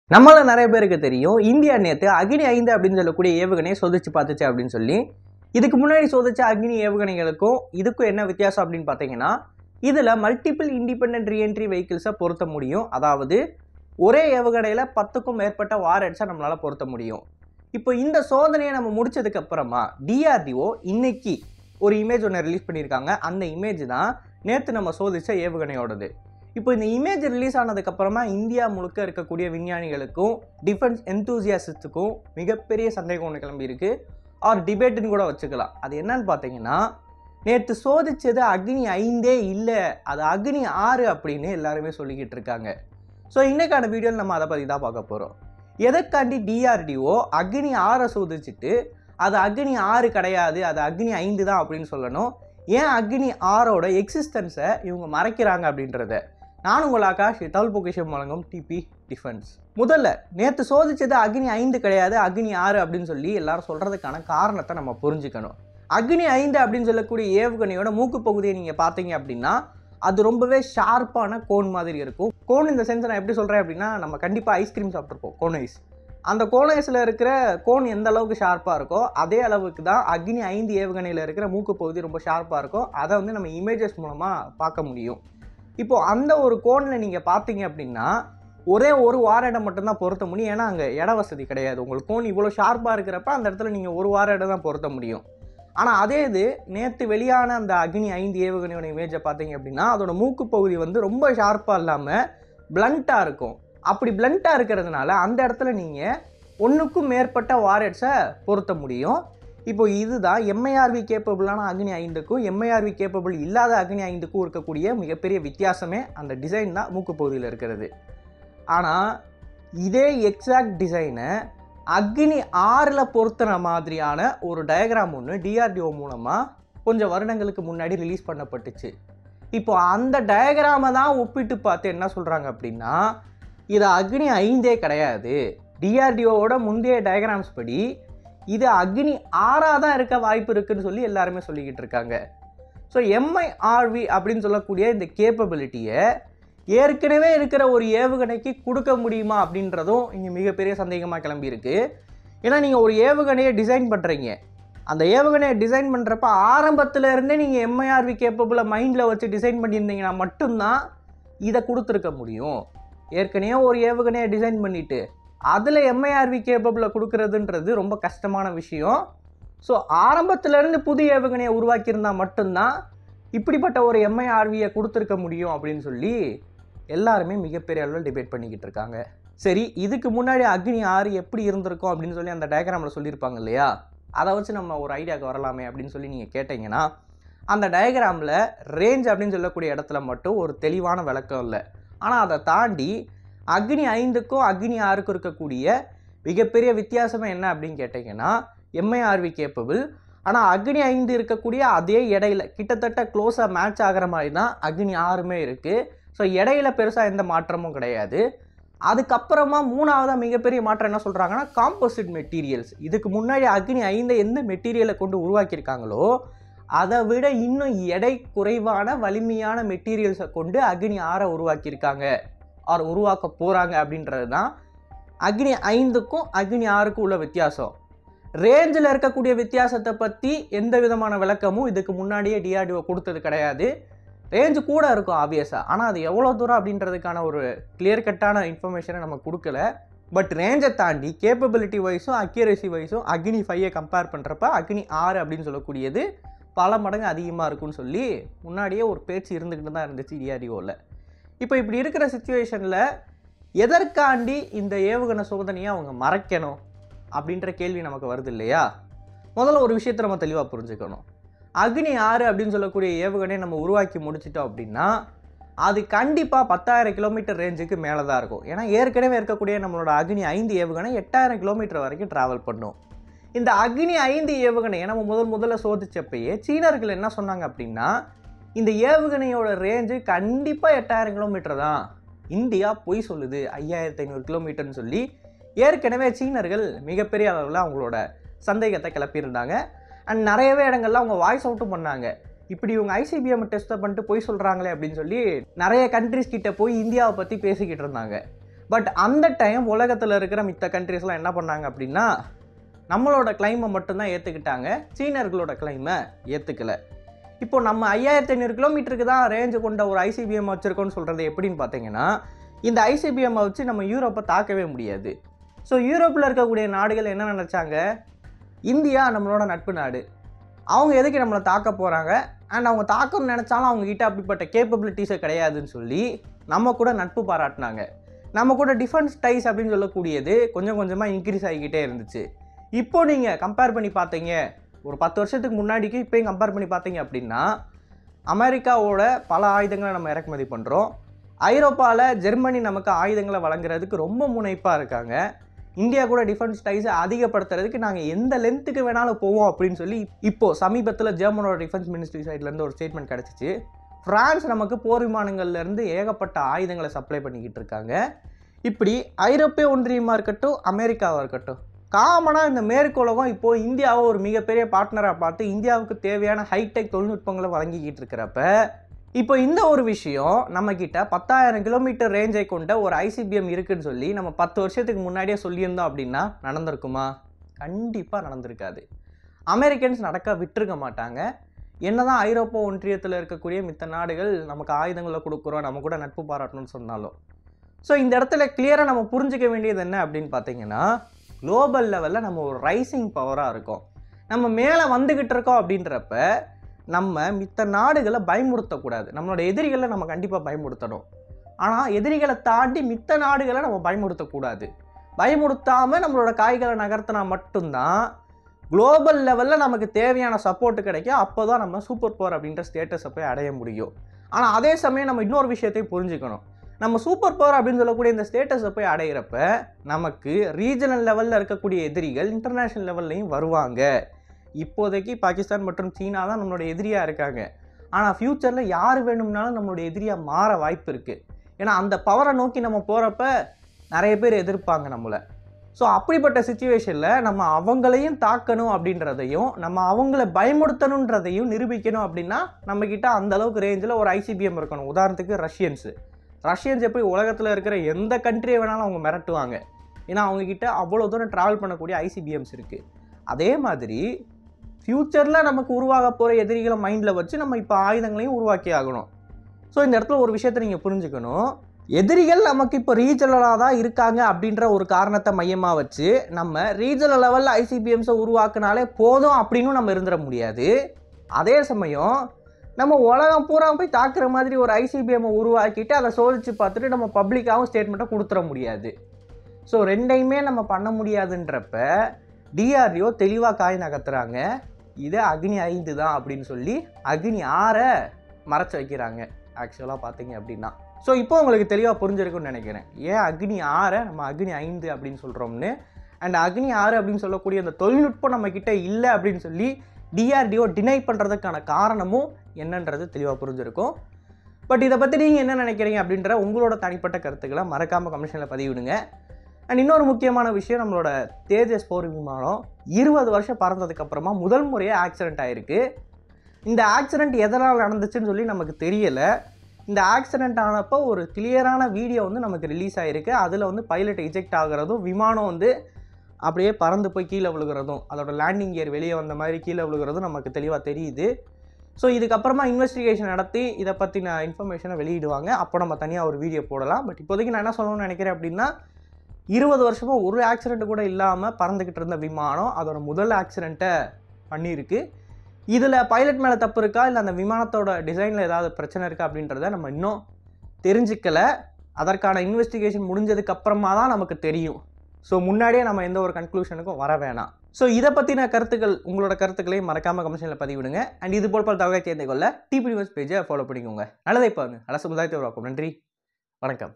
நம்மள நிறைய பேருக்கு தெரியும் இந்தியா நேற்று அக்னி ஐந்து அப்படின்னு சொல்லக்கூடிய ஏவுகணையை சோதிச்சு பார்த்துச்சு அப்படின்னு சொல்லி இதுக்கு முன்னாடி சோதிச்ச அக்னி ஏவுகணைகளுக்கும் இதுக்கும் என்ன வித்தியாசம் அப்படின்னு பார்த்தீங்கன்னா இதில் மல்டிபிள் இண்டிபெண்ட் ரீஎன்ட்ரி வெஹிக்கிள்ஸை பொருத்த முடியும் அதாவது ஒரே ஏவுகணையில் பத்துக்கும் மேற்பட்ட வாரட்ஸை நம்மளால் பொருத்த முடியும் இப்போ இந்த சோதனையை நம்ம முடிச்சதுக்கு அப்புறமா டிஆர்டிஓ இன்னைக்கு ஒரு இமேஜ் ஒன்று ரிலீஸ் பண்ணியிருக்காங்க அந்த இமேஜ் தான் நேற்று நம்ம சோதிச்ச ஏவுகணையோடது இப்போ இந்த இமேஜ் ரிலீஸ் ஆனதுக்கப்புறமா இந்தியா முழுக்க இருக்கக்கூடிய விஞ்ஞானிகளுக்கும் டிஃபென்ஸ் எந்தூசியாசிஸ்ட்டுக்கும் மிகப்பெரிய சந்தேகம் ஒன்று கிளம்பியிருக்கு ஆர் டிபேட்டுன்னு கூட வச்சுக்கலாம் அது என்னன்னு பார்த்தீங்கன்னா நேற்று சோதிச்சது அக்னி ஐந்தே இல்லை அது அக்னி ஆறு அப்படின்னு எல்லாருமே சொல்லிக்கிட்டு இருக்காங்க ஸோ இன்னைக்கான வீடியோவில் நம்ம அதை பற்றி தான் பார்க்க போகிறோம் எதற்காண்டி டிஆர்டிஓ அக்னி ஆறை சோதிச்சுட்டு அது அக்னி ஆறு கிடையாது அது அக்னி ஐந்து தான் அப்படின்னு சொல்லணும் ஏன் அக்னி ஆரோட எக்ஸிஸ்டன்ஸை இவங்க மறைக்கிறாங்க அப்படின்றத நான் உங்கள் ஆகாஷ் தமிழ் பொக்கிஷம் வழங்கும் டிபி டிஃபென்ஸ் முதல்ல நேற்று சோதிச்சது அக்னி ஐந்து கிடையாது அக்னி ஆறு அப்படின்னு சொல்லி எல்லாரும் சொல்கிறதுக்கான காரணத்தை நம்ம புரிஞ்சுக்கணும் அக்னி ஐந்து அப்படின்னு சொல்லக்கூடிய ஏவுகணையோட மூக்கு பகுதியை நீங்கள் பார்த்தீங்க அப்படின்னா அது ரொம்பவே ஷார்ப்பான கோன் மாதிரி இருக்கும் கோன் இந்த சென்ஸ் நான் எப்படி சொல்கிறேன் அப்படின்னா நம்ம கண்டிப்பாக ஐஸ்கிரீம் சாப்பிட்ருப்போம் கோன் ஐஸ் அந்த கோன் ஐஸில் இருக்கிற கோன் எந்த அளவுக்கு ஷார்ப்பாக இருக்கோ அதே அளவுக்கு தான் அக்னி ஐந்து ஏவுகணையில் இருக்கிற மூக்கு பகுதி ரொம்ப ஷார்ப்பாக இருக்கும் அதை வந்து நம்ம இமேஜஸ் மூலமாக பார்க்க முடியும் இப்போது அந்த ஒரு கோனில் நீங்கள் பார்த்தீங்க அப்படின்னா ஒரே ஒரு வார இடம் மட்டும்தான் பொருத்த முடியும் ஏன்னா அங்கே இட வசதி கிடையாது உங்களுக்கு கோன் இவ்வளோ ஷார்ப்பாக இருக்கிறப்ப அந்த இடத்துல நீங்கள் ஒரு வார இடம் தான் பொருத்த முடியும் ஆனால் அதே இது நேற்று வெளியான அந்த அக்னி ஐந்து ஏவுகணையோட இமேஜை பார்த்தீங்க அப்படின்னா அதோட மூக்கு பகுதி வந்து ரொம்ப ஷார்ப்பாக இல்லாமல் பிளண்ட்டாக இருக்கும் அப்படி பிளண்ட்டாக இருக்கிறதுனால அந்த இடத்துல நீங்கள் ஒன்றுக்கும் மேற்பட்ட வாரட்ஸை பொருத்த முடியும் இப்போ இதுதான் எம்ஐஆர்வி கேப்பபிளான அக்னி ஐந்துக்கும் எம்ஐஆர்வி கேப்பபிள் இல்லாத அக்னி ஐந்துக்கும் இருக்கக்கூடிய மிகப்பெரிய வித்தியாசமே அந்த டிசைன் தான் மூக்கு பகுதியில் இருக்கிறது ஆனால் இதே எக்ஸாக்ட் டிசைனை அக்னி ஆறில் பொருத்தின மாதிரியான ஒரு டயக்ராம் ஒன்று டிஆர்டிஓ மூலமாக கொஞ்சம் வருடங்களுக்கு முன்னாடி ரிலீஸ் பண்ணப்பட்டுச்சு இப்போ அந்த டயக்ராமை தான் ஒப்பிட்டு பார்த்து என்ன சொல்கிறாங்க அப்படின்னா இது அக்னி ஐந்தே கிடையாது டிஆர்டிஓவோட முந்தைய டயக்ராம்ஸ் படி இது அக்னி ஆறாக தான் இருக்க வாய்ப்பு இருக்குன்னு சொல்லி எல்லாருமே சொல்லிக்கிட்டு இருக்காங்க ஸோ எம்ஐஆர்வி அப்படின்னு சொல்லக்கூடிய இந்த கேப்பபிலிட்டியை ஏற்கனவே இருக்கிற ஒரு ஏவுகணைக்கு கொடுக்க முடியுமா அப்படின்றதும் இங்கே மிகப்பெரிய சந்தேகமாக கிளம்பியிருக்கு ஏன்னா நீங்கள் ஒரு ஏவுகணையை டிசைன் பண்ணுறீங்க அந்த ஏவுகணையை டிசைன் பண்ணுறப்ப ஆரம்பத்தில் இருந்தே நீங்கள் எம்ஐஆர்வி கேப்பபிளை மைண்டில் வச்சு டிசைன் பண்ணியிருந்தீங்கன்னா மட்டும்தான் இதை கொடுத்துருக்க முடியும் ஏற்கனவே ஒரு ஏவுகணையை டிசைன் பண்ணிவிட்டு அதில் எம்ஐஆர்வி கேப்பபிளை கொடுக்கறதுன்றது ரொம்ப கஷ்டமான விஷயம் ஸோ ஆரம்பத்திலேருந்து புது ஏவுகணையை உருவாக்கியிருந்தால் மட்டும்தான் இப்படிப்பட்ட ஒரு எம்ஐஆர்வியை கொடுத்துருக்க முடியும் அப்படின்னு சொல்லி எல்லாருமே மிகப்பெரிய அளவில் டிபேட் பண்ணிக்கிட்டு இருக்காங்க சரி இதுக்கு முன்னாடி அக்னி ஆறு எப்படி இருந்திருக்கும் அப்படின்னு சொல்லி அந்த டயக்ராமில் சொல்லியிருப்பாங்க இல்லையா அதை வச்சு நம்ம ஒரு ஐடியாவுக்கு வரலாமே அப்படின்னு சொல்லி நீங்கள் கேட்டிங்கன்னா அந்த டயக்ராமில் ரேஞ்ச் அப்படின்னு சொல்லக்கூடிய இடத்துல மட்டும் ஒரு தெளிவான விளக்கம் இல்லை ஆனால் அதை தாண்டி அக்னி ஐந்துக்கும் அக்னி ஆறுக்கும் இருக்கக்கூடிய மிகப்பெரிய வித்தியாசமே என்ன அப்படின்னு கேட்டிங்கன்னா எம்ஐஆர்வி கேப்பபிள் ஆனால் அக்னி ஐந்து இருக்கக்கூடிய அதே இடையில கிட்டத்தட்ட க்ளோஸாக மேட்ச் ஆகிற மாதிரி தான் அக்னி ஆறுமே இருக்குது ஸோ இடையில பெருசாக எந்த மாற்றமும் கிடையாது அதுக்கப்புறமா மூணாவதாக மிகப்பெரிய மாற்றம் என்ன சொல்கிறாங்கன்னா காம்போசிட் மெட்டீரியல்ஸ் இதுக்கு முன்னாடி அக்னி ஐந்தை எந்த மெட்டீரியலை கொண்டு உருவாக்கியிருக்காங்களோ அதை விட இன்னும் எடை குறைவான வலிமையான மெட்டீரியல்ஸை கொண்டு அக்னி ஆறை உருவாக்கியிருக்காங்க ஆர் உருவாக்க போகிறாங்க அப்படின்றது தான் அக்னி ஐந்துக்கும் அக்னி ஆறுக்கும் உள்ள வித்தியாசம் ரேஞ்சில் இருக்கக்கூடிய வித்தியாசத்தை பற்றி எந்த விதமான விளக்கமும் இதுக்கு முன்னாடியே டிஆர்டிஓ கொடுத்தது கிடையாது ரேஞ்சு கூட இருக்கும் ஆப்வியஸாக ஆனால் அது எவ்வளோ தூரம் அப்படின்றதுக்கான ஒரு கிளியர் கட்டான இன்ஃபர்மேஷனை நம்ம கொடுக்கல பட் ரேஞ்சை தாண்டி கேப்பபிலிட்டி வைஸும் அக்யூரேசி வைஸும் அக்னி ஃபைவை கம்பேர் பண்ணுறப்ப அக்னி ஆறு அப்படின்னு சொல்லக்கூடியது பல மடங்கு அதிகமாக இருக்கும்னு சொல்லி முன்னாடியே ஒரு பேச்சு இருந்துக்கிட்டு தான் இருந்துச்சு டிஆர்டிஓவில் இப்போ இப்படி இருக்கிற சுச்சுவேஷனில் எதற்காண்டி இந்த ஏவுகணை சோதனையை அவங்க மறைக்கணும் அப்படின்ற கேள்வி நமக்கு வருது இல்லையா முதல்ல ஒரு விஷயத்தை நம்ம தெளிவாக புரிஞ்சுக்கணும் அக்னி ஆறு அப்படின்னு சொல்லக்கூடிய ஏவுகணையை நம்ம உருவாக்கி முடிச்சிட்டோம் அப்படின்னா அது கண்டிப்பாக பத்தாயிரம் கிலோமீட்டர் ரேஞ்சுக்கு மேலே தான் இருக்கும் ஏன்னா ஏற்கனவே இருக்கக்கூடிய நம்மளோட அக்னி ஐந்து ஏவுகணை எட்டாயிரம் கிலோமீட்டர் வரைக்கும் ட்ராவல் பண்ணும் இந்த அக்னி ஐந்து ஏவுகணையை நம்ம முதல் முதல்ல சோதிச்சப்பயே சீனர்கள் என்ன சொன்னாங்க அப்படின்னா இந்த ஏவுகணையோட ரேஞ்சு கண்டிப்பாக எட்டாயிரம் கிலோமீட்டர் தான் இந்தியா பொய் சொல்லுது ஐயாயிரத்தி ஐநூறு கிலோமீட்டர்னு சொல்லி ஏற்கனவே சீனர்கள் மிகப்பெரிய அளவில் அவங்களோட சந்தேகத்தை கிளப்பியிருந்தாங்க அண்ட் நிறையவே இடங்கள்ல அவங்க வாய்ஸ் அவுட்டும் பண்ணாங்க இப்படி இவங்க ஐசிபிஎம் டெஸ்ட்டை பண்ணிட்டு போய் சொல்கிறாங்களே அப்படின்னு சொல்லி நிறைய கண்ட்ரிஸ் கிட்ட போய் இந்தியாவை பற்றி பேசிக்கிட்டு இருந்தாங்க பட் அந்த டைம் உலகத்தில் இருக்கிற மித்த கண்ட்ரீஸ்லாம் என்ன பண்ணாங்க அப்படின்னா நம்மளோட கிளைமை மட்டும்தான் ஏற்றுக்கிட்டாங்க சீனர்களோட கிளைமை ஏற்றுக்கல இப்போ நம்ம ஐயாயிரத்தி ஐநூறு கிலோமீட்டருக்கு தான் ரேஞ்சு கொண்ட ஒரு ஐசிபிஎம் வச்சுருக்கோம்னு சொல்கிறது எப்படின்னு பார்த்தீங்கன்னா இந்த ஐசிபிஎம்மை வச்சு நம்ம யூரோப்பை தாக்கவே முடியாது ஸோ யூரோப்பில் இருக்கக்கூடிய நாடுகள் என்ன நினச்சாங்க இந்தியா நம்மளோட நட்பு நாடு அவங்க எதுக்கு நம்மளை தாக்க போகிறாங்க அண்ட் அவங்க தாக்கணும்னு நினச்சாலும் அவங்கக்கிட்ட அப்படிப்பட்ட கேப்பபிலிட்டிஸே கிடையாதுன்னு சொல்லி நம்ம கூட நட்பு பாராட்டினாங்க நம்ம கூட டிஃபென்ஸ் டைஸ் அப்படின்னு சொல்லக்கூடியது கொஞ்சம் கொஞ்சமாக இன்க்ரீஸ் ஆகிக்கிட்டே இருந்துச்சு இப்போ நீங்கள் கம்பேர் பண்ணி பார்த்தீங்க ஒரு பத்து வருஷத்துக்கு முன்னாடிக்கு இப்போயும் கம்பேர் பண்ணி பார்த்தீங்க அப்படின்னா அமெரிக்காவோட பல ஆயுதங்களை நம்ம இறக்குமதி பண்ணுறோம் ஐரோப்பாவில் ஜெர்மனி நமக்கு ஆயுதங்களை வழங்குறதுக்கு ரொம்ப முனைப்பாக இருக்காங்க இந்தியா கூட டிஃபென்ஸ் டைஸை அதிகப்படுத்துறதுக்கு நாங்கள் எந்த லென்த்துக்கு வேணாலும் போவோம் அப்படின்னு சொல்லி இப்போது சமீபத்தில் ஜெர்மனோட டிஃபென்ஸ் மினிஸ்ட்ரி சைட்லேருந்து ஒரு ஸ்டேட்மெண்ட் கிடச்சிச்சு ஃப்ரான்ஸ் நமக்கு போர் விமானங்கள்லேருந்து ஏகப்பட்ட ஆயுதங்களை சப்ளை பண்ணிக்கிட்டு இருக்காங்க இப்படி ஐரோப்பிய ஒன்றியமாக இருக்கட்டும் அமெரிக்காவாக இருக்கட்டும் காமனாக இந்த மேற்குலகம் இப்போது இந்தியாவை ஒரு மிகப்பெரிய பார்ட்னராக பார்த்து இந்தியாவுக்கு தேவையான ஹைடெக் தொழில்நுட்பங்களை வழங்கிக்கிட்டு இருக்கிறப்ப இப்போ இந்த ஒரு விஷயம் நம்மக்கிட்ட பத்தாயிரம் கிலோமீட்டர் ரேஞ்சை கொண்ட ஒரு ஐசிபிஎம் இருக்குன்னு சொல்லி நம்ம பத்து வருஷத்துக்கு முன்னாடியே சொல்லியிருந்தோம் அப்படின்னா நடந்திருக்குமா கண்டிப்பாக நடந்திருக்காது அமெரிக்கன்ஸ் நடக்க விட்டுருக்க மாட்டாங்க என்னதான் ஐரோப்பா ஒன்றியத்தில் இருக்கக்கூடிய மித்த நாடுகள் நமக்கு ஆயுதங்களை கொடுக்குறோம் நம்ம கூட நட்பு பாராட்டணும்னு சொன்னாலும் ஸோ இந்த இடத்துல கிளியராக நம்ம புரிஞ்சுக்க வேண்டியது என்ன அப்படின்னு பார்த்தீங்கன்னா குளோபல் லெவலில் நம்ம ஒரு ரைசிங் பவராக இருக்கோம் நம்ம மேலே வந்துக்கிட்டு இருக்கோம் அப்படின்றப்ப நம்ம மித்த நாடுகளை பயமுறுத்தக்கூடாது நம்மளோட எதிரிகளை நம்ம கண்டிப்பாக பயமுறுத்தணும் ஆனால் எதிரிகளை தாண்டி மித்த நாடுகளை நம்ம பயமுறுத்தக்கூடாது பயமுறுத்தாமல் நம்மளோட காய்களை நகர்த்தினா மட்டும்தான் குளோபல் லெவலில் நமக்கு தேவையான சப்போர்ட் கிடைக்கும் அப்போ தான் நம்ம சூப்பர் பவர் அப்படின்ற ஸ்டேட்டஸை போய் அடைய முடியும் ஆனால் அதே சமயம் நம்ம இன்னொரு விஷயத்தையும் புரிஞ்சுக்கணும் நம்ம சூப்பர் பவர் அப்படின்னு சொல்லக்கூடிய இந்த ஸ்டேட்டஸை போய் அடையிறப்ப நமக்கு ரீஜனல் லெவலில் இருக்கக்கூடிய எதிரிகள் இன்டர்நேஷ்னல் லெவல்லையும் வருவாங்க இப்போதைக்கு பாகிஸ்தான் மற்றும் சீனா தான் நம்மளோட எதிரியாக இருக்காங்க ஆனால் ஃப்யூச்சரில் யார் வேணும்னாலும் நம்மளோட எதிரியாக மாற வாய்ப்பு இருக்குது ஏன்னா அந்த பவரை நோக்கி நம்ம போகிறப்ப நிறைய பேர் எதிர்ப்பாங்க நம்மளை ஸோ அப்படிப்பட்ட சுச்சுவேஷனில் நம்ம அவங்களையும் தாக்கணும் அப்படின்றதையும் நம்ம அவங்கள பயமுறுத்தணுன்றதையும் நிரூபிக்கணும் அப்படின்னா நம்மக்கிட்ட அந்த அளவுக்கு ரேஞ்சில் ஒரு ஐசிபிஎம் இருக்கணும் உதாரணத்துக்கு ரஷ்யன்ஸு ரஷ்யன்ஸ் எப்படி உலகத்தில் இருக்கிற எந்த கண்ட்ரியை வேணாலும் அவங்க மிரட்டுவாங்க ஏன்னா அவங்கக்கிட்ட அவ்வளோ தூரம் ட்ராவல் பண்ணக்கூடிய ஐசிபிஎம்ஸ் இருக்குது அதே மாதிரி ஃப்யூச்சரில் நமக்கு உருவாக போகிற எதிரிகளை மைண்டில் வச்சு நம்ம இப்போ ஆயுதங்களையும் உருவாக்கி ஆகணும் ஸோ இந்த இடத்துல ஒரு விஷயத்தை நீங்கள் புரிஞ்சுக்கணும் எதிரிகள் நமக்கு இப்போ ரீஜனலாக தான் இருக்காங்க அப்படின்ற ஒரு காரணத்தை மையமாக வச்சு நம்ம ரீஜனல் லெவலில் ஐசிபிஎம்ஸை உருவாக்குனாலே போதும் அப்படின்னு நம்ம இருந்துட முடியாது அதே சமயம் நம்ம உலகம் பூரா போய் தாக்குற மாதிரி ஒரு ஐசிபிஎம்மை உருவாக்கிட்டு அதை சோதிச்சு பார்த்துட்டு நம்ம பப்ளிக்காகவும் ஸ்டேட்மெண்ட்டை கொடுத்துட முடியாது ஸோ ரெண்டையுமே நம்ம பண்ண முடியாதுன்றப்ப டிஆர்டிஓ தெளிவாக காய் நகர்த்துறாங்க இது அக்னி ஐந்து தான் அப்படின்னு சொல்லி அக்னி ஆறை மறைச்சு வைக்கிறாங்க ஆக்சுவலாக பார்த்தீங்க அப்படின்னா ஸோ இப்போ உங்களுக்கு தெளிவாக புரிஞ்சிருக்கும்னு நினைக்கிறேன் ஏன் அக்னி ஆறை நம்ம அக்னி ஐந்து அப்படின்னு சொல்கிறோம்னு அண்ட் அக்னி ஆறு அப்படின்னு சொல்லக்கூடிய அந்த தொழில்நுட்பம் நம்ம கிட்ட இல்லை அப்படின்னு சொல்லி டிஆர்டிஓ டினை பண்ணுறதுக்கான காரணமும் என்னன்றது தெளிவாக புரிஞ்சிருக்கும் பட் இதை பற்றி நீங்கள் என்ன நினைக்கிறீங்க அப்படின்ற உங்களோட தனிப்பட்ட கருத்துக்களை மறக்காமல் கமிஷனில் பதிவிடுங்க அண்ட் இன்னொரு முக்கியமான விஷயம் நம்மளோட தேஜஸ் போர் விமானம் இருபது வருஷம் பறந்ததுக்கு அப்புறமா முதல் முறையாக ஆக்சிடென்ட் ஆயிருக்கு இந்த ஆக்சிடென்ட் எதனால் நடந்துச்சுன்னு சொல்லி நமக்கு தெரியலை இந்த ஆக்சிடென்ட் ஆனப்போ ஒரு கிளியரான வீடியோ வந்து நமக்கு ரிலீஸ் ஆகிருக்கு அதில் வந்து பைலட் இஜெக்ட் ஆகுறதும் விமானம் வந்து அப்படியே பறந்து போய் கீழே விழுகிறதும் அதோட லேண்டிங் கியர் வெளியே வந்த மாதிரி கீழே விழுகிறதும் நமக்கு தெளிவாக தெரியுது ஸோ இதுக்கப்புறமா இன்வெஸ்டிகேஷன் நடத்தி இதை பற்றின இன்ஃபர்மேஷனை வெளியிடுவாங்க அப்போ நம்ம தனியாக ஒரு வீடியோ போடலாம் பட் இப்போதைக்கு நான் என்ன சொல்லணும்னு நினைக்கிறேன் அப்படின்னா இருபது வருஷமாக ஒரு ஆக்சிடென்ட் கூட இல்லாமல் பறந்துக்கிட்டு இருந்த விமானம் அதோட முதல் ஆக்சிடெண்ட்டை பண்ணியிருக்கு இதில் பைலட் மேலே தப்பு இருக்கா இல்லை அந்த விமானத்தோட டிசைனில் ஏதாவது பிரச்சனை இருக்கா அப்படின்றத நம்ம இன்னும் தெரிஞ்சுக்கல அதற்கான இன்வெஸ்டிகேஷன் முடிஞ்சதுக்கு அப்புறமா தான் நமக்கு தெரியும் ஸோ முன்னாடியே நம்ம எந்த ஒரு கன்க்ளூஷனுக்கும் வர வேணாம் ஸோ இதை பற்றின கருத்துக்கள் உங்களோட கருத்துக்களையும் மறக்காமல் கமிஷனில் பதிவிடுங்க அண்ட் இது போல் பல தகவலை சேர்ந்து கொள்ள டிபி நியூஸ் பேஜை ஃபாலோ பண்ணிக்கோங்க நல்லதை பாருங்க நல்ல சமுதாயத்தை உருவாக்கும் நன்றி வணக்கம்